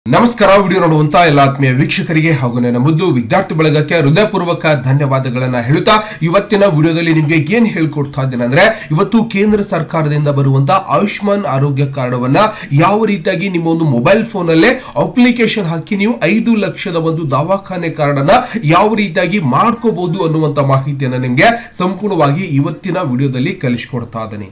ನಮಸ್ಕಾರ ವಿಡಿಯೋ ನೋಡುವಂತ ಎಲ್ಲ ಆತ್ಮೀಯ ವೀಕ್ಷಕರಿಗೆ ಹಾಗೂ ನನ್ನ ಮುದ್ದು ವಿದ್ಯಾರ್ಥಿ ಬಳಗಕ್ಕೆ ಹೃದಯಪೂರ್ವಕ ಧನ್ಯವಾದಗಳನ್ನ ಹೇಳುತ್ತಾ ಇವತ್ತಿನ ವಿಡಿಯೋದಲ್ಲಿ ನಿಮ್ಗೆ ಏನ್ ಹೇಳ್ಕೊಡ್ತಾ ಇದ್ದೇನೆ ಅಂದ್ರೆ ಇವತ್ತು ಕೇಂದ್ರ ಸರ್ಕಾರದಿಂದ ಬರುವಂತ ಆಯುಷ್ಮಾನ್ ಆರೋಗ್ಯ ಕಾರ್ಡವನ್ನ ಯಾವ ರೀತಿಯಾಗಿ ನಿಮ್ಮ ಒಂದು ಮೊಬೈಲ್ ಫೋನ್ ಅಲ್ಲೇ ಅಪ್ಲಿಕೇಶನ್ ಹಾಕಿ ನೀವು ಐದು ಲಕ್ಷದ ಒಂದು ದವಾಖಾನೆ ಕಾರ್ಡ್ ಅನ್ನ ಯಾವ ರೀತಿಯಾಗಿ ಮಾಡ್ಕೋಬಹುದು ಅನ್ನುವಂತ ಮಾಹಿತಿಯನ್ನ ನಿಮ್ಗೆ ಸಂಪೂರ್ಣವಾಗಿ ಇವತ್ತಿನ ವಿಡಿಯೋದಲ್ಲಿ ಕಲಿಸ್ಕೊಡ್ತಾ ಇದ್ದೇನೆ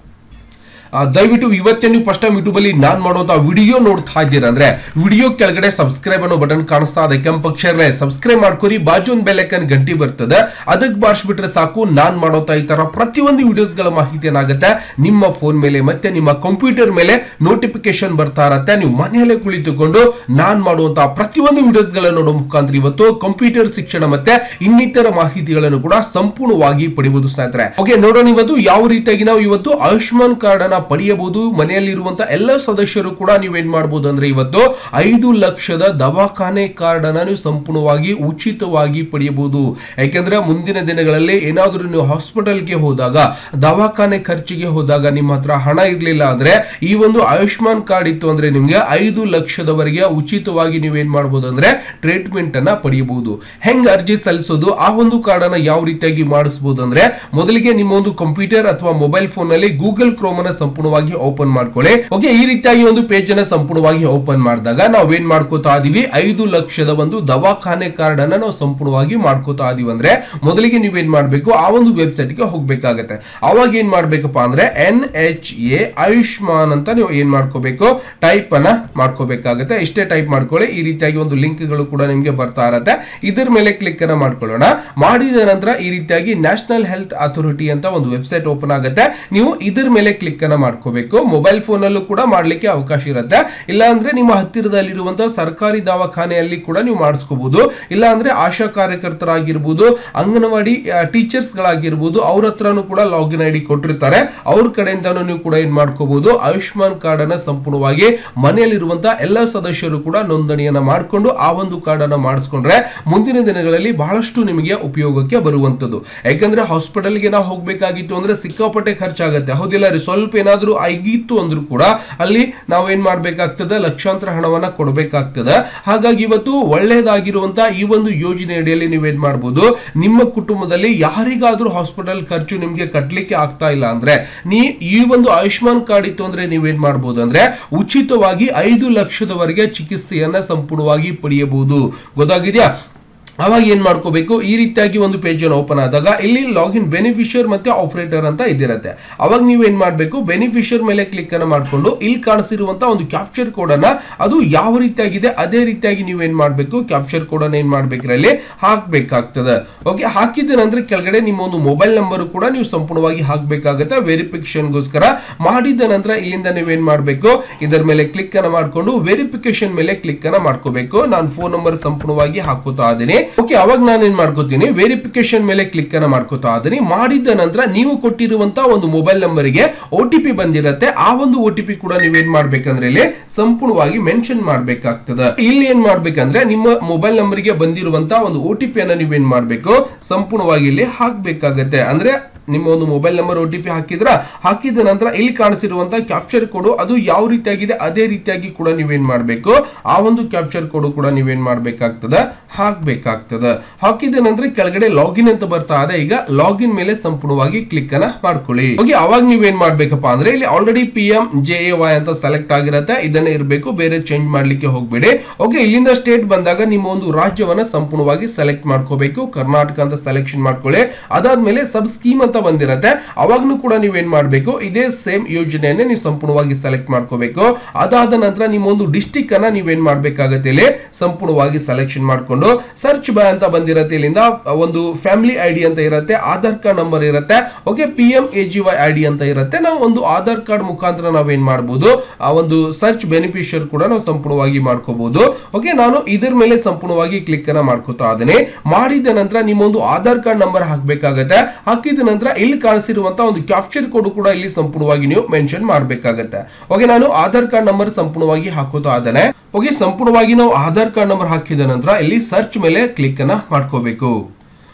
ಆ, ದಯವಿಟ್ಟು ಇವತ್ತೇ ನೀವು ಫಸ್ಟ್ ಟೈಮ್ ಯೂಟ್ಯೂಬ್ ಅಲ್ಲಿ ನಾನ್ ಮಾಡುವಂತ ವಿಡಿಯೋ ನೋಡ್ತಾ ಇದ್ದೀರಾ ಅಂದ್ರೆ ವಿಡಿಯೋ ಕೆಳಗಡೆ ಸಬ್ಸ್ಕ್ರೈಬ್ ಅನ್ನೋ ಬಟನ್ ಕಾಣಿಸ್ತಾ ಇದೆ ಕೆಂಪು ಅಕ್ಷರಲೆ ಸಬ್ಸ್ಕ್ರೈಬ್ ಮಾಡ್ಕೊರಿ ಬಾಜು ಒಂದು ಬೆಲ್ಲೈಕನ್ ಗಂಟಿ ಬರ್ತದೆ ಅದಕ್ಕೆ ಬಾರಿಸ್ಬಿಟ್ರೆ ಸಾಕು ನಾನ್ ಮಾಡೋತಾ ಈ ತರ ಪ್ರತಿಯೊಂದು ವಿಡಿಯೋಸ್ ಗಳ ಮಾಹಿತಿ ಏನಾಗುತ್ತೆ ನಿಮ್ಮ ಫೋನ್ ಮೇಲೆ ಮತ್ತೆ ನಿಮ್ಮ ಕಂಪ್ಯೂಟರ್ ಮೇಲೆ ನೋಟಿಫಿಕೇಶನ್ ಬರ್ತಾ ಇರತ್ತೆ ನೀವು ಮನೆಯಲ್ಲೇ ಕುಳಿತುಕೊಂಡು ನಾನ್ ಮಾಡುವಂತಹ ಪ್ರತಿಯೊಂದು ವಿಡಿಯೋಸ್ ಗಳನ್ನ ನೋಡೋ ಮುಖಾಂತರ ಇವತ್ತು ಕಂಪ್ಯೂಟರ್ ಶಿಕ್ಷಣ ಮತ್ತೆ ಇನ್ನಿತರ ಮಾಹಿತಿಗಳನ್ನು ಕೂಡ ಸಂಪೂರ್ಣವಾಗಿ ಪಡೆಯಬಹುದು ಸ್ನೇಹಿತರೆ ಓಕೆ ನೋಡೋಣ ಇವತ್ತು ಯಾವ ರೀತಿಯಾಗಿ ನಾವು ಇವತ್ತು ಆಯುಷ್ಮಾನ್ ಕಾರ್ಡ್ ಅನ್ನ ಪಡೆಯಬಹುದು ಮನೆಯಲ್ಲಿರುವಂತ ಎಲ್ಲ ಸದಸ್ಯರು ಕೂಡ ನೀವೇನ್ ಮಾಡಬಹುದು ಅಂದ್ರೆ ಇವತ್ತು ಐದು ಲಕ್ಷದ ದವಾಖಾನೆ ಕಾರ್ಡ್ ಅನ್ನ ನೀವು ಸಂಪೂರ್ಣವಾಗಿ ಉಚಿತವಾಗಿ ಪಡೆಯಬಹುದು ಯಾಕೆಂದ್ರೆ ಮುಂದಿನ ದಿನಗಳಲ್ಲಿ ಏನಾದ್ರೂ ನೀವು ಹಾಸ್ಪಿಟಲ್ಗೆ ಹೋದಾಗ ದವಾಖಾನೆ ಖರ್ಚಿಗೆ ಹೋದಾಗ ನಿಮ್ಮ ಹತ್ರ ಹಣ ಇರ್ಲಿಲ್ಲ ಅಂದ್ರೆ ಈ ಒಂದು ಆಯುಷ್ಮಾನ್ ಕಾರ್ಡ್ ಇತ್ತು ಅಂದ್ರೆ ನಿಮ್ಗೆ ಐದು ಲಕ್ಷದವರೆಗೆ ಉಚಿತವಾಗಿ ನೀವೇನ್ ಮಾಡಬಹುದು ಅಂದ್ರೆ ಟ್ರೀಟ್ಮೆಂಟ್ ಅನ್ನ ಪಡೆಯಬಹುದು ಹೆಂಗ್ ಅರ್ಜಿ ಸಲ್ಲಿಸೋದು ಆ ಒಂದು ಕಾರ್ಡ್ ಅನ್ನ ಯಾವ ರೀತಿಯಾಗಿ ಮಾಡಿಸಬಹುದು ಅಂದ್ರೆ ಮೊದಲಿಗೆ ನಿಮ್ಮ ಒಂದು ಕಂಪ್ಯೂಟರ್ ಅಥವಾ ಮೊಬೈಲ್ ಫೋನ್ ನಲ್ಲಿ ಗೂಗಲ್ ಕ್ರೋಮ್ ಅನ್ನ ಸಂಪೂರ್ಣವಾಗಿ ಓಪನ್ ಮಾಡ್ಕೊಳ್ಳಿ ಓಕೆ ಈ ರೀತಿಯಾಗಿ ಒಂದು ಪೇಜ್ ಅನ್ನ ಸಂಪೂರ್ಣವಾಗಿ ಓಪನ್ ಮಾಡಿದಾಗ ನಾವ್ ಏನ್ ಮಾಡ್ಕೋತಾ ಇದೀವಿ ಐದು ಲಕ್ಷದ ಒಂದು ದವಾಖಾನೆ ಕಾರ್ಡ್ ಅನ್ನ ನಾವು ಸಂಪೂರ್ಣವಾಗಿ ಮಾಡ್ಕೋತಾ ಇದೀವಿ ಅಂದ್ರೆ ಮೊದಲಿಗೆ ನೀವೇನ್ ಮಾಡ್ಬೇಕು ಆ ಒಂದು ವೆಬ್ಸೈಟ್ ಗೆ ಹೋಗ್ಬೇಕಾಗತ್ತೆ ಅವಾಗ ಏನ್ ಮಾಡ್ಬೇಕಪ್ಪ ಅಂದ್ರೆ ಎನ್ ಎಚ್ ಎ ಆಯುಷ್ಮಾನ್ ಅಂತ ನೀವು ಏನ್ ಮಾಡ್ಕೋಬೇಕು ಟೈಪ್ ಅನ್ನ ಮಾಡ್ಕೋಬೇಕಾಗತ್ತೆ ಇಷ್ಟೇ ಟೈಪ್ ಮಾಡ್ಕೊಳ್ಳಿ ಈ ರೀತಿಯಾಗಿ ಒಂದು ಲಿಂಕ್ ಗಳು ಕೂಡ ನಿಮ್ಗೆ ಬರ್ತಾ ಇರತ್ತೆ ಇದ್ರ ಮೇಲೆ ಕ್ಲಿಕ್ ಅನ್ನ ಮಾಡ್ಕೊಳ್ಳೋಣ ಮಾಡಿದ ನಂತರ ಈ ರೀತಿಯಾಗಿ ನ್ಯಾಷನಲ್ ಹೆಲ್ತ್ ಅಥಾರಿಟಿ ಅಂತ ಒಂದು ವೆಬ್ಸೈಟ್ ಓಪನ್ ಆಗುತ್ತೆ ನೀವು ಇದ್ರ ಮೇಲೆ ಕ್ಲಿಕ್ ಅನ್ನ ಮಾಡ್ಕೋಬೇಕು ಮೊಬೈಲ್ ಫೋನ್ ಅಲ್ಲೂ ಕೂಡ ಮಾಡ್ಲಿಕ್ಕೆ ಅವಕಾಶ ಇರುತ್ತೆ ಇಲ್ಲ ಅಂದ್ರೆ ನಿಮ್ಮ ಹತ್ತಿರದಲ್ಲಿರುವಂತಹ ಸರ್ಕಾರಿ ದವಾಖಾನೆಯಲ್ಲಿ ಕೂಡ ನೀವು ಮಾಡಿಸ್ಕೋಬಹುದು ಇಲ್ಲ ಅಂದ್ರೆ ಆಶಾ ಕಾರ್ಯಕರ್ತರಾಗಿರ್ಬೋದು ಅಂಗನವಾಡಿ ಟೀಚರ್ಸ್ ಗಳಾಗಿರ್ಬೋದು ಅವ್ರ ಹತ್ರನೂ ಕೂಡ ಲಾಗಿನ್ ಐಡಿ ಕೊಟ್ಟಿರ್ತಾರೆ ಅವ್ರ ಕಡೆಯಿಂದನೂ ನೀವು ಕೂಡ ಏನ್ ಮಾಡ್ಕೋಬಹುದು ಆಯುಷ್ಮಾನ್ ಕಾರ್ಡ್ ಅನ್ನ ಸಂಪೂರ್ಣವಾಗಿ ಮನೆಯಲ್ಲಿರುವಂತಹ ಎಲ್ಲ ಸದಸ್ಯರು ಕೂಡ ನೋಂದಣಿಯನ್ನ ಮಾಡಿಕೊಂಡು ಆ ಒಂದು ಕಾರ್ಡ್ ಅನ್ನ ಮಾಡಿಸ್ಕೊಂಡ್ರೆ ಮುಂದಿನ ದಿನಗಳಲ್ಲಿ ಬಹಳಷ್ಟು ನಿಮಗೆ ಉಪಯೋಗಕ್ಕೆ ಬರುವಂತದ್ದು ಯಾಕಂದ್ರೆ ಹಾಸ್ಪಿಟಲ್ಗೆ ನಾವು ಹೋಗ್ಬೇಕಾಗಿತ್ತು ಅಂದ್ರೆ ಸಿಕ್ಕಾಪಟ್ಟೆ ಖರ್ಚಾಗತ್ತೆ ಹೌದಿಲ್ಲ ರೀ ಸ್ವಲ್ಪ ಏನಾದ್ರೂ ಆಗಿತ್ತು ಅಂದ್ರೂ ಕೂಡ ಅಲ್ಲಿ ನಾವು ಏನ್ ಮಾಡ್ಬೇಕಾಗ್ತದೆ ಲಕ್ಷಾಂತರ ಹಣವನ್ನ ಕೊಡಬೇಕಾಗ್ತದೆ ಹಾಗಾಗಿ ಇವತ್ತು ಒಳ್ಳೆಯದಾಗಿರುವಂತ ಈ ಒಂದು ಯೋಜನೆ ಅಡಿಯಲ್ಲಿ ನೀವೇನ್ ಮಾಡ್ಬೋದು ನಿಮ್ಮ ಕುಟುಂಬದಲ್ಲಿ ಯಾರಿಗಾದ್ರೂ ಹಾಸ್ಪಿಟಲ್ ಖರ್ಚು ನಿಮ್ಗೆ ಕಟ್ಲಿಕ್ಕೆ ಆಗ್ತಾ ಇಲ್ಲ ಅಂದ್ರೆ ನೀ ಈ ಒಂದು ಆಯುಷ್ಮಾನ್ ಕಾರ್ಡ್ ಇತ್ತು ಅಂದ್ರೆ ನೀವೇನ್ ಮಾಡ್ಬೋದು ಅಂದ್ರೆ ಉಚಿತವಾಗಿ ಐದು ಲಕ್ಷದವರೆಗೆ ಚಿಕಿತ್ಸೆಯನ್ನ ಸಂಪೂರ್ಣವಾಗಿ ಪಡೆಯಬಹುದು ಗೊತ್ತಾಗಿದ್ಯಾ ಅವಾಗ ಏನ್ ಮಾಡ್ಕೋಬೇಕು ಈ ರೀತಿಯಾಗಿ ಒಂದು ಪೇಜ್ ಅನ್ನು ಓಪನ್ ಆದಾಗ ಇಲ್ಲಿ ಲಾಗಿನ್ ಬೆನಿಫಿಷಿಯರ್ ಮತ್ತೆ ಆಪರೇಟರ್ ಅಂತ ಇದಿರುತ್ತೆ ಅವಾಗ ನೀವು ಏನ್ ಮಾಡ್ಬೇಕು ಬೆನಿಫಿಷಿಯರ್ ಮೇಲೆ ಕ್ಲಿಕ್ ಅನ್ನ ಮಾಡ್ಕೊಂಡು ಇಲ್ಲಿ ಕಾಣಿಸಿರುವಂತ ಒಂದು ಕ್ಯಾಪ್ಚರ್ ಕೋಡ್ ಅನ್ನ ಅದು ಯಾವ ರೀತಿಯಾಗಿದೆ ಅದೇ ರೀತಿಯಾಗಿ ನೀವು ಏನ್ ಮಾಡ್ಬೇಕು ಕ್ಯಾಪ್ಚರ್ ಕೋಡ್ ಅನ್ನ ಏನ್ ಮಾಡ್ಬೇಕ್ರಲ್ಲಿ ಹಾಕ್ಬೇಕಾಗ್ತದೆ ಓಕೆ ಹಾಕಿದ ನಂತರ ಕೆಳಗಡೆ ನಿಮ್ಮ ಒಂದು ಮೊಬೈಲ್ ನಂಬರ್ ಕೂಡ ನೀವು ಸಂಪೂರ್ಣವಾಗಿ ಹಾಕ್ಬೇಕಾಗತ್ತೆ ವೆರಿಫಿಕೇಶನ್ಗೋಸ್ಕರ ಮಾಡಿದ ನಂತರ ಇಲ್ಲಿಂದ ನೀವೇನ್ ಮಾಡ್ಬೇಕು ಇದರ ಮೇಲೆ ಕ್ಲಿಕ್ ಅನ್ನ ಮಾಡ್ಕೊಂಡು ವೆರಿಫಿಕೇಶನ್ ಮೇಲೆ ಕ್ಲಿಕ್ ಅನ್ನ ಮಾಡ್ಕೋಬೇಕು ನಾನು ಫೋನ್ ನಂಬರ್ ಸಂಪೂರ್ಣವಾಗಿ ಹಾಕೋತಾ ಇದ್ದೀನಿ ಓಕೆ ಅವಾಗ ನಾನು ಏನ್ ಮಾಡ್ಕೋತೀನಿ ವೆರಿಫಿಕೇಶನ್ ಮೇಲೆ ಕ್ಲಿಕ್ ಅನ್ನ ಮಾಡ್ಕೋತಾ ಇದ್ದೀನಿ ಮಾಡಿದ ನಂತರ ನೀವು ಕೊಟ್ಟಿರುವಂತ ಒಂದು ಮೊಬೈಲ್ ನಂಬರ್ಗೆ ಒ ಟಿ ಪಿ ಬಂದಿರತ್ತೆ ಆ ಒಂದು ಒ ಟಿ ಪಿ ಕೂಡ ನೀವೇನ್ ಮಾಡ್ಬೇಕಂದ್ರೆ ಇಲ್ಲಿ ಸಂಪೂರ್ಣವಾಗಿ ಮೆನ್ಷನ್ ಮಾಡ್ಬೇಕಾಗ್ತದೆ ಇಲ್ಲಿ ಏನ್ ಮಾಡ್ಬೇಕಂದ್ರೆ ನಿಮ್ಮ ಮೊಬೈಲ್ ನಂಬರ್ಗೆ ಬಂದಿರುವಂತ ಒಂದು ಒ ಟಿ ಪಿ ಅನ್ನ ನೀವೇನ್ ಮಾಡ್ಬೇಕು ಸಂಪೂರ್ಣವಾಗಿ ಇಲ್ಲಿ ಹಾಕ್ಬೇಕಾಗತ್ತೆ ಅಂದ್ರೆ ನಿಮ್ಮ ಒಂದು mobile number O T P ಹಾಕಿದ್ರ ಹಾಕಿದ ನಂತರ ಇಲ್ಲಿ ಕಾಣಿಸಿರುವಂತ ಕ್ಯಾಪ್ಚರ್ ಕೋಡ್ ಅದು ಯಾವ ರೀತಿಯಾಗಿದೆ ಅದೇ ರೀತಿಯಾಗಿ ಕೂಡ ನೀವೇನ್ ಮಾಡ್ಬೇಕು ಆ ಒಂದು ಕ್ಯಾಪ್ಚರ್ ಕೋಡ್ ಕೂಡ ನೀವೇನ್ ಮಾಡ್ಬೇಕಾಗ್ತದೆ ಹಾಕ್ಬೇಕಾಗ್ತದೆ ಹಾಕಿದ ನಂತರ ಕೆಳಗಡೆ ಲಾಗಿನ್ ಅಂತ ಬರ್ತಾ ಇದೆ ಈಗ ಲಾಗಿನ್ ಮೇಲೆ ಸಂಪೂರ್ಣವಾಗಿ ಕ್ಲಿಕ್ ಅನ್ನ ಮಾಡ್ಕೊಳ್ಳಿ ಓಕೆ ಅವಾಗ ನೀವೇನ್ ಮಾಡ್ಬೇಕಪ್ಪ ಅಂದ್ರೆ ಇಲ್ಲಿ already P M J A Y ಅಂತ ಸೆಲೆಕ್ಟ್ ಆಗಿರತ್ತೆ ಇದನ್ನೇ ಇರಬೇಕು ಬೇರೆ ಚೇಂಜ್ ಮಾಡ್ಲಿಕ್ಕೆ ಹೋಗ್ಬೇಡಿ ಓಕೆ ಇಲ್ಲಿಂದ ಸ್ಟೇಟ್ ಬಂದಾಗ ನಿಮ್ಮ ಒಂದು ರಾಜ್ಯವನ್ನ ಸಂಪೂರ್ಣವಾಗಿ ಸೆಲೆಕ್ಟ್ ಮಾಡ್ಕೋಬೇಕು ಕರ್ನಾಟಕ ಅಂತ ಸೆಲೆಕ್ಷನ್ ಮಾಡ್ಕೊಳ್ಳಿ ಅದಾದ್ಮೇಲೆ ಸಬ್ ಸ್ಕೀಮ್ ಅಂತ ಬಂದಿರತ್ತೆ ಅವಾಗ್ನು ಕೂಡ ನೀವೇನ್ ಮಾಡ್ಬೇಕು ಇದೇ ಸೇಮ್ ಯೋಜನೆಯನ್ನೇ ನೀವು ಸಂಪೂರ್ಣವಾಗಿ ಸೆಲೆಕ್ಟ್ ಮಾಡ್ಕೋಬೇಕು ಅದಾದ ನಂತರ ನಿಮ್ಮ ಒಂದು ಡಿಸ್ಟಿಕ್ ಅನ್ನ ನೀವೇನ್ ಮಾಡ್ಬೇಕಾಗತ್ತೆ ಇಲ್ಲಿ ಸಂಪೂರ್ಣವಾಗಿ ಸೆಲೆಕ್ಷನ್ ಮಾಡ್ಕೊಂಡು ಸರ್ಚ್ ಬೈ ಅಂತ ಬಂದಿರತ್ತೆ ಇಲ್ಲಿಂದ ಒಂದು ಫ್ಯಾಮಿಲಿ ಐಡಿ ಅಂತ ಇರುತ್ತೆ ಆಧಾರ್ ಕಾರ್ಡ್ ನಂಬರ್ ಇರುತ್ತೆ okay P M A J Y ID ಅಂತ ಇರುತ್ತೆ ನಾವು ಒಂದು ಆಧಾರ್ ಕಾರ್ಡ್ ಮುಖಾಂತರ ನಾವೇನ್ ಮಾಡ್ಬೋದು ಆ ಒಂದು ಸರ್ಚ್ ಬೆನಿಫಿಷಿಯರ್ ಕೂಡ ನಾವು ಸಂಪೂರ್ಣವಾಗಿ ಮಾಡ್ಕೋಬಹುದು ಓಕೆ ನಾನು ಇದರ ಮೇಲೆ ಸಂಪೂರ್ಣವಾಗಿ ಕ್ಲಿಕ್ ಅನ್ನ ಮಾಡ್ಕೋತಾ ಇದ್ದೇನೆ ಮಾಡಿದ ನಂತರ ನಿಮ್ಮ ಒಂದು ಆಧಾರ್ ಕಾರ್ಡ್ ನಂಬರ್ ಹಾಕ್ಬೇಕಾಗತ್ತೆ ಹಾಕಿದ ನಂತರ ಇಲ್ಲಿ ಕಾಣಿಸಿರುವಂತಹ ಒಂದು ಕ್ಯಾಪ್ಚರ್ ಕೋಡ್ ಕೂಡ ಇಲ್ಲಿ ಸಂಪೂರ್ಣವಾಗಿ ನೀವು ಮೆನ್ಷನ್ ಮಾಡಬೇಕಾಗತ್ತೆ ಓಕೆ ನಾನು ಆಧಾರ್ ಕಾರ್ಡ್ ನಂಬರ್ ಸಂಪೂರ್ಣವಾಗಿ ಹಾಕೋತಾ ಇದ್ದೇನೆ ಓಕೆ ಸಂಪೂರ್ಣವಾಗಿ ನಾವು ಆಧಾರ್ ಕಾರ್ಡ್ ನಂಬರ್ ಹಾಕಿದ ನಂತರ ಇಲ್ಲಿ ಸರ್ಚ್ ಮೇಲೆ ಕ್ಲಿಕ್ ಅನ್ನ ಮಾಡ್ಕೋಬೇಕು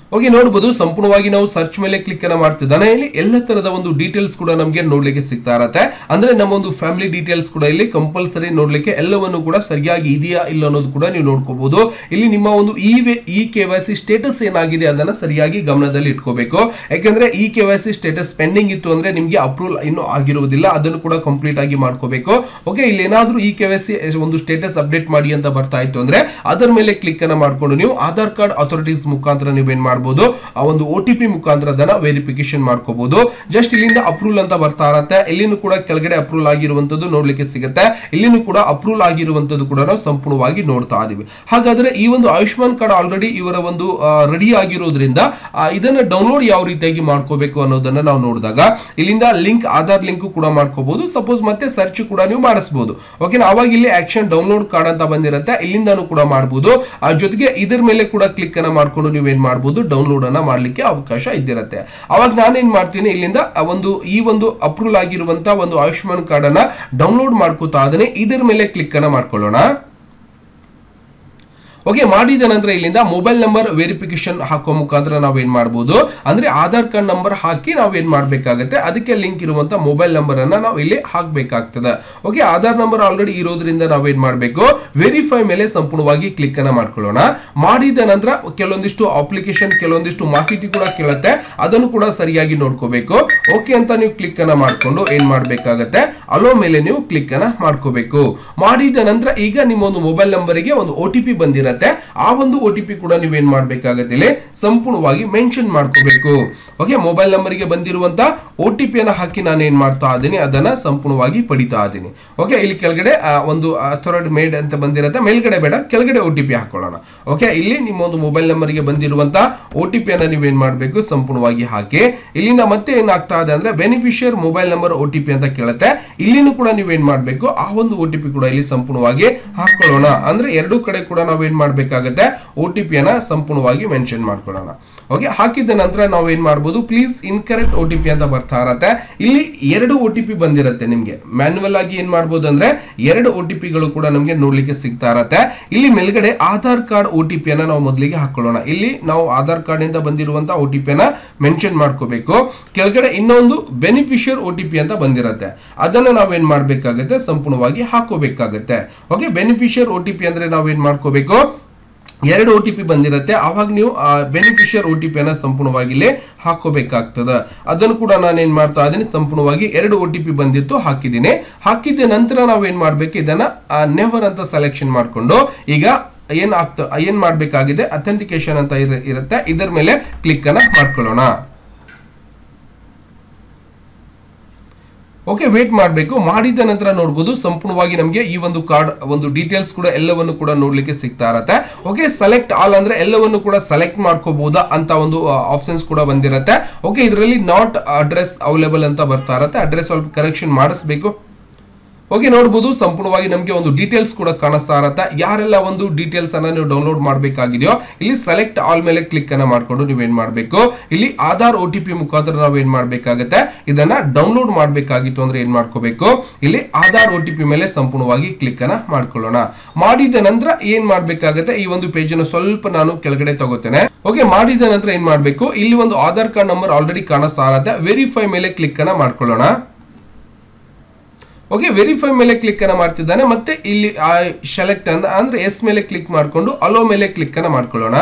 ಓಕೆ ನೋಡಬಹುದು ಸಂಪೂರ್ಣವಾಗಿ ನಾವು ಸರ್ಚ್ ಮೇಲೆ ಕ್ಲಿಕ್ ಅನ್ನ ಮಾಡ್ತಿದ್ದಾನೆ ಇಲ್ಲಿ ಎಲ್ಲ ತರದ ಒಂದು ಡೀಟೇಲ್ಸ್ ಕೂಡ ನಮಗೆ ನೋಡ್ಲಿಕ್ಕೆ ಸಿಗ್ತಾ ಇರತ್ತೆ ಅಂದ್ರೆ ನಮ್ಮ ಒಂದು ಫ್ಯಾಮಿಲಿ ಡೀಟೇಲ್ಸ್ ಕೂಡ ಇಲ್ಲಿ ಕಂಪಲ್ಸರಿ ನೋಡ್ಲಿಕ್ಕೆ ಎಲ್ಲವನ್ನು ಕೂಡ ಸರಿಯಾಗಿ ಇದೆಯಾ ಇಲ್ಲ ಅನ್ನೋದು ಕೂಡ ನೀವು ನೋಡ್ಕೋಬಹುದು ಇಲ್ಲಿ ನಿಮ್ಮ ಒಂದು E E K Y C status ಏನಾಗಿದೆ ಅದನ್ನ ಸರಿಯಾಗಿ ಗಮನದಲ್ಲಿ ಇಟ್ಕೋಬೇಕು ಯಾಕಂದ್ರೆ E K Y C status pending ಇತ್ತು ಅಂದ್ರೆ ನಿಮಗೆ ಅಪ್ರೂವಲ್ ಇನ್ನೂ ಆಗಿರುವುದಿಲ್ಲ ಅದನ್ನು ಕೂಡ ಕಂಪ್ಲೀಟ್ ಆಗಿ ಮಾಡ್ಕೋಬೇಕು ಓಕೆ ಇಲ್ಲಿ ಏನಾದ್ರೂ ಇ ಕೆ ವೈ ಸಿ ಒಂದು ಸ್ಟೇಟಸ್ ಅಪ್ಡೇಟ್ ಮಾಡಿ ಅಂತ ಬರ್ತಾ ಇತ್ತು ಅಂದ್ರೆ ಅದರ ಮೇಲೆ ಕ್ಲಿಕ್ ಅನ್ನ ಮಾಡ್ಕೊಂಡು ನೀವು ಆಧಾರ್ ಕಾರ್ಡ್ ಅಥಾರಿಟೀಸ್ ಮುಖಾಂತರ ನೀವೇನ್ ಮಾಡಬಹುದು ಆ ಒಂದು ಒ ಟಿ ಪಿ ಮುಖಾಂತರ ಅದನ್ನ ವೆರಿಫಿಕೇಶನ್ ಮಾಡ್ಕೋಬಹುದು ಜಸ್ಟ್ ಇಲ್ಲಿಂದ ಅಪ್ರೂವಲ್ ಅಂತ ಬರ್ತಾ ಇರತ್ತೆ ಇಲ್ಲಿನೂ ಕೂಡ ಕೆಳಗಡೆ ಅಪ್ರೂವಲ್ ಆಗಿರುವಂತದ್ದು ನೋಡ್ಲಿಕ್ಕೆ ಸಿಗುತ್ತೆ ಇಲ್ಲಿನೂ ಕೂಡ ಅಪ್ರೂವಲ್ ಆಗಿರುವಂತದ್ದು ಕೂಡ ನಾವು ಸಂಪೂರ್ಣವಾಗಿ ನೋಡ್ತಾ ಇದೀವಿ ಹಾಗಾದ್ರೆ ಈ ಒಂದು ಆಯುಷ್ಮಾನ್ ಕಾರ್ಡ್ ಆಲ್ರೆಡಿ ಇವರ ಒಂದು ರೆಡಿ ಆಗಿರೋದ್ರಿಂದ ಆ, ಇದನ್ನ ಡೌನ್ಲೋಡ್ ಯಾವ ರೀತಿಯಾಗಿ ಮಾಡ್ಕೋಬೇಕು ಅನ್ನೋದನ್ನ ನಾವು ನೋಡಿದಾಗ ಇಲ್ಲಿಂದ ಲಿಂಕ್ ಆಧಾರ್ ಲಿಂಕ್ ಕೂಡ ಮಾಡ್ಕೋಬಹುದು ಸಪೋಸ್ ಮತ್ತೆ ಸರ್ಚ್ ಕೂಡ ನೀವು ಮಾಡಿಸಬಹುದು ಓಕೆ ಅವಾಗ ಇಲ್ಲಿ ಆಕ್ಷನ್ ಡೌನ್ಲೋಡ್ ಕಾರ್ಡ್ ಅಂತ ಬಂದಿರುತ್ತೆ ಇಲ್ಲಿಂದಾನು ಕೂಡ ಮಾಡಬಹುದು ಆ ಜೊತೆಗೆ ಇದ್ರ ಮೇಲೆ ಕೂಡ ಕ್ಲಿಕ್ ಅನ್ನ ಮಾಡ್ಕೊಂಡು ನೀವೇನ್ ಮಾಡಬಹುದು ಡೌನ್ಲೋಡ್ ಅನ್ನ ಮಾಡ್ಲಿಕ್ಕೆ ಅವಕಾಶ ಇದ್ದಿರುತ್ತೆ ಅವಾಗ ನಾನೇನ್ ಮಾಡ್ತೀನಿ ಇಲ್ಲಿಂದ ಆ ಒಂದು ಈ ಒಂದು ಅಪ್ರೂವಲ್ ಆಗಿರುವಂತ ಒಂದು ಆಯುಷ್ಮಾನ್ ಕಾರ್ಡ್ ಅನ್ನ ಡೌನ್ಲೋಡ್ ಮಾಡ್ಕೋತಾ ಅದನ್ನೇ ಇದ್ರ ಮೇಲೆ ಕ್ಲಿಕ್ ಅನ್ನ ಮಾಡ್ಕೊಳ್ಳೋಣ ಓಕೆ ಮಾಡಿದ ನಂತರ ಇಲ್ಲಿಂದ ಮೊಬೈಲ್ ನಂಬರ್ ವೆರಿಫಿಕೇಶನ್ ಹಾಕುವ ಮುಖಾಂತರ ನಾವೇನ್ ಮಾಡಬಹುದು ಅಂದ್ರೆ ಆಧಾರ್ ಕಾರ್ಡ್ ನಂಬರ್ ಹಾಕಿ ನಾವೇನ್ ಮಾಡ್ಬೇಕಾಗತ್ತೆ ಅದಕ್ಕೆ ಲಿಂಕ್ ಇರುವಂತ ಮೊಬೈಲ್ ನಂಬರ್ ಅನ್ನ ನಾವು ಇಲ್ಲಿ ಹಾಕ್ಬೇಕಾಗ್ತದೆ ಓಕೆ ಆಧಾರ್ ನಂಬರ್ ಆಲ್ರೆಡಿ ಇರೋದ್ರಿಂದ ನಾವೇನ್ ಮಾಡಬೇಕು ವೆರಿಫೈ ಮೇಲೆ ಸಂಪೂರ್ಣವಾಗಿ ಕ್ಲಿಕ್ ಅನ್ನ ಮಾಡ್ಕೊಳ್ಳೋಣ ಮಾಡಿದ ನಂತರ ಕೆಲವೊಂದಿಷ್ಟು ಅಪ್ಲಿಕೇಶನ್ ಕೆಲವೊಂದಿಷ್ಟು ಮಾಹಿತಿ ಕೂಡ ಕೇಳುತ್ತೆ ಅದನ್ನು ಕೂಡ ಸರಿಯಾಗಿ ನೋಡ್ಕೋಬೇಕು ಓಕೆ ಅಂತ ನೀವು ಕ್ಲಿಕ್ ಅನ್ನ ಮಾಡ್ಕೊಂಡು ಏನ್ ಮಾಡ್ಬೇಕಾಗತ್ತೆ ಅಲೋ ಮೇಲೆ ನೀವು ಕ್ಲಿಕ್ ಅನ್ನ ಮಾಡ್ಕೋಬೇಕು ಮಾಡಿದ ನಂತರ ಈಗ ನಿಮ್ಮ ಒಂದು ಮೊಬೈಲ್ ನಂಬರಿಗೆ ಒಂದು ಒ ಟಿ ಪಿ ಬಂದಿರತ್ತೆ ಆ ಒಂದು ಒ ಟಿ ಪಿ ಕೂಡ ನೀವೇನ್ ಮಾಡ್ಬೇಕಾಗತ್ತೆ ಇಲ್ಲಿ ಸಂಪೂರ್ಣವಾಗಿ ಮೆನ್ಷನ್ ಮಾಡ್ಕೋಬೇಕು ಓಕೆ ಮೊಬೈಲ್ ನಂಬರ್ಗೆ ಬಂದಿರುವಂತ ಒ ಟಿ ಪಿ ಅನ್ನ ಹಾಕಿ ನಾನು ಏನ್ ಮಾಡ್ತಾ ಇದ್ದೀನಿ ಅದನ್ನ ಸಂಪೂರ್ಣವಾಗಿ ಪಡಿತಾ ಇದ್ದೀನಿ ಓಕೆ ಇಲ್ಲಿ ಕೆಳಗಡೆ ಆ, ಒಂದು ಅಥಾರಿಟಿ ಮೇಡ್ ಅಂತ ಬಂದಿರತ್ತೆ ಮೇಲ್ಗಡೆ ಬೇಡ ಕೆಳಗಡೆ ಒ ಟಿ ಪಿ ಹಾಕೊಳ್ಳೋಣ ಓಕೆ ಇಲ್ಲಿ ನಿಮ್ಮ ಒಂದು ಮೊಬೈಲ್ ನಂಬರ್ಗೆ ಬಂದಿರುವಂತ ಒ ಟಿ ಪಿ ಅನ್ನ ನೀವೇನ್ ಮಾಡಬೇಕು ಸಂಪೂರ್ಣವಾಗಿ ಹಾಕಿ ಇಲ್ಲಿಂದ ಮತ್ತೆ ಏನಾಗ್ತಾ ಇದೆ ಅಂದ್ರೆ beneficiary mobile number O T P ಅಂತ ಕೇಳುತ್ತೆ ಇಲ್ಲಿನೂ ಕೂಡ ನೀವೇನ್ ಮಾಡ್ಬೇಕು ಆ ಒಂದು ಒ ಟಿ ಪಿ ಕೂಡ ಇಲ್ಲಿ ಸಂಪೂರ್ಣವಾಗಿ ಹಾಕೊಳ್ಳೋಣ ಅಂದ್ರೆ ಎರಡೂ ಕಡೆ ಕೂಡ ನಾವೇನ್ ಮಾಡ್ಬೇಕಾಗತ್ತೆ ಒ ಟಿ ಪಿ ಅನ್ನ ಸಂಪೂರ್ಣವಾಗಿ ಮೆನ್ಷನ್ ಮಾಡ್ಕೊಳ್ಳೋಣ ಓಕೆ ಹಾಕಿದ ನಂತರ ನಾವು ಏನ್ ಮಾಡ್ಬೋದು please incorrect O T P ಅಂತ ಬರ್ತಾ ಇರತ್ತೆ ಇಲ್ಲಿ ಎರಡು ಒ ಟಿ ಪಿ ಬಂದಿರತ್ತೆ ನಿಮ್ಗೆ ಮ್ಯಾನ್ಯುವಲ್ ಆಗಿ ಏನ್ ಮಾಡ್ಬೋದು ಅಂದ್ರೆ ಎರಡು ಒ ಟಿ ಪಿಗಳು ಕೂಡ ನಮ್ಗೆ ನೋಡ್ಲಿಕ್ಕೆ ಸಿಗ್ತಾ ಇರತ್ತೆ ಇಲ್ಲಿ ಮೇಲ್ಗಡೆ Aadhaar card O T P ಅನ್ನ ನಾವು ಮೊದಲಿಗೆ ಹಾಕೊಳ್ಳೋಣ ಇಲ್ಲಿ ನಾವು ಆಧಾರ್ ಕಾರ್ಡ್ ಇಂದ ಬಂದಿರುವಂತ ಒ ಟಿ ಪಿ ಅನ್ನ ಮೆನ್ಷನ್ ಮಾಡ್ಕೋಬೇಕು ಕೆಳಗಡೆ ಇನ್ನೊಂದು ಬೆನಿಫಿಷಿಯರ್ ಒ ಟಿ ಪಿ ಅಂತ ಬಂದಿರತ್ತೆ ಅದನ್ನ ನಾವೇನ್ ಮಾಡ್ಬೇಕಾಗತ್ತೆ ಸಂಪೂರ್ಣವಾಗಿ ಹಾಕೋಬೇಕಾಗತ್ತೆ okay beneficiary O T P ಅಂದ್ರೆ ನಾವೇನ್ ಮಾಡ್ಕೋಬೇಕು ಎರಡು ಒ ಟಿ ಪಿ ಬಂದಿರುತ್ತೆ ಆವಾಗ ನೀವು ಬೆನಿಫಿಷಿಯರ್ ಒ ಟಿ ಪಿ ಅನ್ನ ಸಂಪೂರ್ಣವಾಗಿ ಇಲ್ಲಿ ಹಾಕೋಬೇಕಾಗ್ತದೆ ಅದನ್ನು ಕೂಡ ನಾನು ಏನ್ ಮಾಡ್ತಾ ಇದ್ದೀನಿ ಸಂಪೂರ್ಣವಾಗಿ ಎರಡು ಒ ಟಿ ಪಿ ಬಂದಿತ್ತು ಹಾಕಿದ್ದೀನಿ ಹಾಕಿದ ನಂತರ ನಾವು ಏನ್ ಮಾಡ್ಬೇಕು ಇದನ್ನ ನೆವರ್ ಅಂತ ಸೆಲೆಕ್ಷನ್ ಮಾಡ್ಕೊಂಡು ಈಗ ಏನ್ ಆಗ್ತ ಏನ್ ಮಾಡ್ಬೇಕಾಗಿದೆ ಅಥೆಂಟಿಕೇಶನ್ ಅಂತ ಇರ- ಇರುತ್ತೆ ಇದರ ಮೇಲೆ ಕ್ಲಿಕ್ ಅನ್ನ ಮಾಡ್ಕೊಳ್ಳೋಣ ಓಕೆ ವೇಟ್ ಮಾಡಬೇಕು ಮಾಡಿದ ನಂತರ ನೋಡಬಹುದು ಸಂಪೂರ್ಣವಾಗಿ ನಮಗೆ ಈ ಒಂದು ಕಾರ್ಡ್ ಒಂದು ಡೀಟೇಲ್ಸ್ ಕೂಡ ಎಲ್ಲವನ್ನು ಕೂಡ ನೋಡ್ಲಿಕ್ಕೆ ಸಿಗ್ತಾ ಇರತ್ತೆ ಓಕೆ ಸೆಲೆಕ್ಟ್ ಆಲ್ ಅಂದ್ರೆ ಎಲ್ಲವನ್ನು ಕೂಡ ಸೆಲೆಕ್ಟ್ ಮಾಡ್ಕೋಬಹುದಾ ಅಂತ ಒಂದು ಆಪ್ಷನ್ಸ್ ಕೂಡ ಬಂದಿರತ್ತೆ ಓಕೆ ಇದರಲ್ಲಿ ನಾಟ್ ಅಡ್ರೆಸ್ ಅವೈಲೇಬಲ್ ಅಂತ ಬರ್ತಾ ಇರತ್ತೆ ಅಡ್ರೆಸ್ ಸ್ವಲ್ಪ ಕರೆಕ್ಷನ್ ಮಾಡಿಸ್ಬೇಕು ಓಕೆ ನೋಡಬಹುದು ಸಂಪೂರ್ಣವಾಗಿ ನಮಗೆ ಒಂದು ಡೀಟೇಲ್ಸ್ ಕೂಡ ಕಾಣಿಸ್ತಾ ಇರತ್ತೆ ಯಾರೆಲ್ಲ ಒಂದು ಡೀಟೇಲ್ಸ್ ಅನ್ನ ನೀವು ಡೌನ್ಲೋಡ್ ಮಾಡಬೇಕಾಗಿದೆಯೋ ಇಲ್ಲಿ ಸೆಲೆಕ್ಟ್ ಆಲ್ ಮೇಲೆ ಕ್ಲಿಕ್ ಅನ್ನ ಮಾಡ್ಕೊಂಡು ನೀವೇನ್ ಮಾಡಬೇಕು ಇಲ್ಲಿ ಆಧಾರ್ ಒ ಟಿ ಪಿ ಮುಖಾಂತರ ನಾವು ಏನ್ ಮಾಡ್ಬೇಕಾಗತ್ತೆ ಇದನ್ನ ಡೌನ್ಲೋಡ್ ಮಾಡಬೇಕಾಗಿತ್ತು ಅಂದ್ರೆ ಏನ್ ಮಾಡ್ಕೋಬೇಕು ಇಲ್ಲಿ ಆಧಾರ್ ಒ ಟಿ ಪಿ ಮೇಲೆ ಸಂಪೂರ್ಣವಾಗಿ ಕ್ಲಿಕ್ ಅನ್ನ ಮಾಡ್ಕೊಳ್ಳೋಣ ಮಾಡಿದ ನಂತರ ಏನ್ ಮಾಡ್ಬೇಕಾಗತ್ತೆ ಈ ಒಂದು ಪೇಜ್ ಅನ್ನು ಸ್ವಲ್ಪ ನಾನು ಕೆಳಗಡೆ ತಗೋತೇನೆ ಓಕೆ ಮಾಡಿದ ನಂತರ ಏನ್ ಮಾಡ್ಬೇಕು ಇಲ್ಲಿ ಒಂದು ಆಧಾರ್ ಕಾರ್ಡ್ ನಂಬರ್ ಆಲ್ರೆಡಿ ಕಾಣಿಸ್ತಾ ಇರತ್ತೆ ವೆರಿಫೈ ಮೇಲೆ ಕ್ಲಿಕ್ ಅನ್ನ ಮಾಡ್ಕೊಳ್ಳೋಣ ಓಕೆ ವೆರಿಫೈ ಮೇಲೆ ಕ್ಲಿಕ್ ಅನ್ನ ಮಾಡ್ತಿದ್ದಾನೆ ಮತ್ತೆ ಇಲ್ಲಿ ಸೆಲೆಕ್ಟ್ ಅಂತ ಅಂದ್ರೆ ಎಸ್ ಮೇಲೆ ಕ್ಲಿಕ್ ಮಾಡಿಕೊಂಡು ಅಲೋ ಮೇಲೆ ಕ್ಲಿಕ್ ಅನ್ನ ಮಾಡ್ಕೊಳ್ಳೋಣ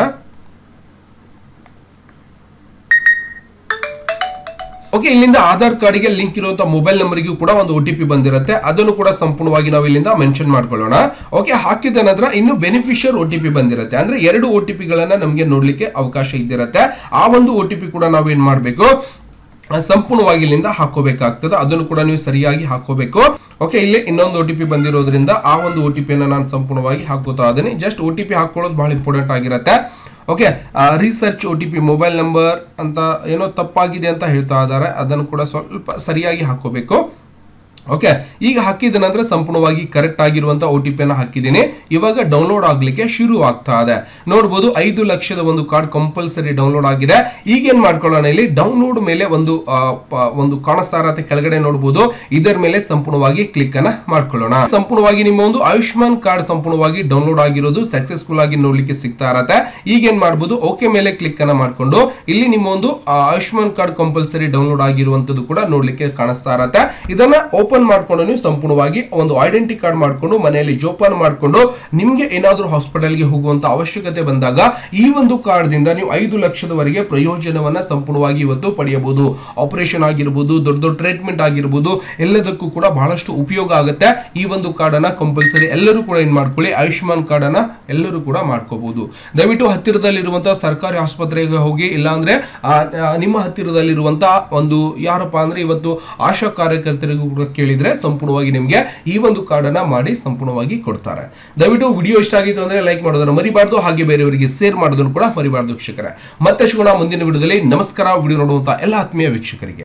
ಓಕೆ ಇಲ್ಲಿಂದ ಆಧಾರ್ ಕಾರ್ಡ್ಗೆ ಲಿಂಕ್ ಇರುವಂತಹ ಮೊಬೈಲ್ ನಂಬರ್ಗೂ ಕೂಡ ಒಂದು ಒ ಟಿ ಪಿ ಬಂದಿರುತ್ತೆ ಅದನ್ನು ಕೂಡ ಸಂಪೂರ್ಣವಾಗಿ ನಾವು ಇಲ್ಲಿಂದ ಮೆನ್ಷನ್ ಮಾಡ್ಕೊಳ್ಳೋಣ ಓಕೆ ಹಾಕಿದ ನಂತರ ಇನ್ನು ಬೆನಿಫಿಷಿಯರ್ ಒ ಟಿ ಪಿ ಬಂದಿರುತ್ತೆ ಅಂದ್ರೆ ಎರಡು ಒ ಟಿ ಪಿಗಳನ್ನ ನಮಗೆ ನೋಡ್ಲಿಕ್ಕೆ ಅವಕಾಶ ಇದ್ದಿರುತ್ತೆ ಆ ಒಂದು ಒ ಟಿ ಪಿ ಕೂಡ ನಾವೇನ್ ಮಾಡ್ಬೇಕು ಆ, ಸಂಪೂರ್ಣವಾಗಿ ಇಲ್ಲಿಂದ ಹಾಕೋಬೇಕಾಗ್ತದೆ ಅದನ್ನು ಕೂಡ ನೀವು ಸರಿಯಾಗಿ ಹಾಕೋಬೇಕು ಓಕೆ ಇಲ್ಲಿ ಇನ್ನೊಂದು ಒ ಟಿ ಪಿ ಬಂದಿರೋದ್ರಿಂದ ಆ ಒಂದು ಒ ಟಿ ಪಿಯನ್ನು ನಾನು ಸಂಪೂರ್ಣವಾಗಿ ಹಾಕೋತಾ ಇದ್ದೀನಿ ಜಸ್ಟ್ ಒ ಟಿ ಪಿ ಹಾಕೊಳ್ಳೋದು ಬಹಳ ಇಂಪಾರ್ಟೆಂಟ್ ಆಗಿರುತ್ತೆ okay research O T P mobile number ಅಂತ ಏನೋ ತಪ್ಪಾಗಿದೆ ಅಂತ ಹೇಳ್ತಾ ಇದ್ದಾರೆ ಅದನ್ನು ಕೂಡ ಸ್ವಲ್ಪ ಸರಿಯಾಗಿ ಹಾಕೋಬೇಕು ಓಕೆ ಈಗ ಹಾಕಿದ ನಂತರ ಸಂಪೂರ್ಣವಾಗಿ ಕರೆಕ್ಟ್ ಆಗಿರುವಂತ ಒ ಟಿ ಪಿಯನ್ನು ಹಾಕಿದ್ದೀನಿ ಇವಾಗ ಡೌನ್ಲೋಡ್ ಆಗ್ಲಿಕ್ಕೆ ಶುರು ಆಗ್ತಾ ಇದೆ ನೋಡಬಹುದು ಐದು ಲಕ್ಷದ ಒಂದು ಕಾರ್ಡ್ ಕಂಪಲ್ಸರಿ ಡೌನ್ಲೋಡ್ ಆಗಿದೆ ಈಗ ಏನ್ ಮಾಡ್ಕೊಳ್ಳೋಣ ಇಲ್ಲಿ ಡೌನ್ಲೋಡ್ ಮೇಲೆ ಒಂದು ಆ, ಪ- ಒಂದು ಕಾಣಿಸ್ತಾ ಇರತ್ತೆ ಕೆಳಗಡೆ ನೋಡಬಹುದು ಇದರ ಮೇಲೆ ಸಂಪೂರ್ಣವಾಗಿ ಕ್ಲಿಕ್ ಅನ್ನ ಮಾಡ್ಕೊಳ್ಳೋಣ ಸಂಪೂರ್ಣವಾಗಿ ನಿಮ್ಮ ಒಂದು ಆಯುಷ್ಮಾನ್ ಕಾರ್ಡ್ ಸಂಪೂರ್ಣವಾಗಿ ಡೌನ್ಲೋಡ್ ಆಗಿರೋದು ಸಕ್ಸಸ್ಫುಲ್ ಆಗಿ ನೋಡ್ಲಿಕ್ಕೆ ಸಿಗ್ತಾ ಇರತ್ತೆ ಈಗ ಏನ್ ಮಾಡಬಹುದು ಓಕೆ ಮೇಲೆ ಕ್ಲಿಕ್ ಅನ್ನ ಮಾಡ್ಕೊಂಡು ಇಲ್ಲಿ ನಿಮ್ಮ ಒಂದು ಆ, ಆಯುಷ್ಮಾನ್ ಕಾರ್ಡ್ ಕಂಪಲ್ಸರಿ ಡೌನ್ಲೋಡ್ ಆಗಿರುವಂತದ್ದು ಕೂಡ ನೋಡ್ಲಿಕ್ಕೆ ಕಾಣಿಸ್ತಾ ಇರತ್ತೆ ಇದನ್ನ ಓಪನ್ ಮಾಡ್ಕೊಂಡು ನೀವು ಸಂಪೂರ್ಣವಾಗಿ ಒಂದು ಐಡೆಂಟಿ ಕಾರ್ಡ್ ಮಾಡ್ಕೊಂಡು ಮನೆಯಲ್ಲಿ ಜೋಪಾನ ಮಾಡ್ಕೊಂಡು ನಿಮ್ಗೆ ಏನಾದ್ರೂ ಹಾಸ್ಪಿಟಲ್ಗೆ ಹೋಗುವಂತ ಅವಶ್ಯಕತೆ ಬಂದಾಗ ಈ ಒಂದು ಕಾರ್ಡ್ ದಿಂದ ನೀವು ಐದು ಲಕ್ಷದವರೆಗೆ ಪ್ರಯೋಜನವನ್ನ ಸಂಪೂರ್ಣವಾಗಿ ಇವತ್ತು ಪಡೆಯಬಹುದು ಆಪರೇಷನ್ ಆಗಿರ್ಬೋದು ದೊಡ್ಡ ದೊಡ್ಡ ಟ್ರೀಟ್ಮೆಂಟ್ ಆಗಿರ್ಬೋದು ಎಲ್ಲದಕ್ಕೂ ಕೂಡ ಬಹಳಷ್ಟು ಉಪಯೋಗ ಆಗುತ್ತೆ ಈ ಒಂದು ಕಾರ್ಡ್ ಅನ್ನ ಕಂಪಲ್ಸರಿ ಎಲ್ಲರೂ ಕೂಡ ಏನ್ ಮಾಡ್ಕೊಳ್ಳಿ ಆಯುಷ್ಮಾನ್ ಕಾರ್ಡ್ ಅನ್ನ ಎಲ್ಲರೂ ಕೂಡ ಮಾಡ್ಕೋಬಹುದು ದಯವಿಟ್ಟು ಹತ್ತಿರದಲ್ಲಿರುವಂತಹ ಸರ್ಕಾರಿ ಆಸ್ಪತ್ರೆಗೆ ಹೋಗಿ ಇಲ್ಲಾಂದ್ರೆ ಆ, ಆ, ನಿಮ್ಮ ಹತ್ತಿರದಲ್ಲಿರುವಂತಹ ಒಂದು ಯಾರಪ್ಪ ಅಂದ್ರೆ ಇವತ್ತು ಆಶಾ ಕಾರ್ಯಕರ್ತರಿಗೂ ಕೂಡ ಕೇಳಿದ್ರೆ ಸಂಪೂರ್ಣವಾಗಿ ನಿಮ್ಗೆ ಈ ಒಂದು ಕಾರ್ಡ್ ಅನ್ನ ಮಾಡಿ ಸಂಪೂರ್ಣವಾಗಿ ಕೊಡ್ತಾರೆ ದಯವಿಟ್ಟು ವಿಡಿಯೋ ಇಷ್ಟ ಆಗಿತ್ತು ಅಂದ್ರೆ ಲೈಕ್ ಮಾಡೋದನ್ನ ಮರಿಬಾರ್ದು ಹಾಗೆ ಬೇರೆಯವರಿಗೆ ಶೇರ್ ಮಾಡೋದನ್ನು ಕೂಡ ಮರಿಬಾರ್ದು ವೀಕ್ಷಕರೇ ಮತ್ತೆ ಸಿಗೋಣ ಮುಂದಿನ ವಿಡಿಯೋದಲ್ಲಿ ನಮಸ್ಕಾರ ವಿಡಿಯೋ ನೋಡುವಂತ ಎಲ್ಲ ಆತ್ಮೀಯ ವೀಕ್ಷಕರಿಗೆ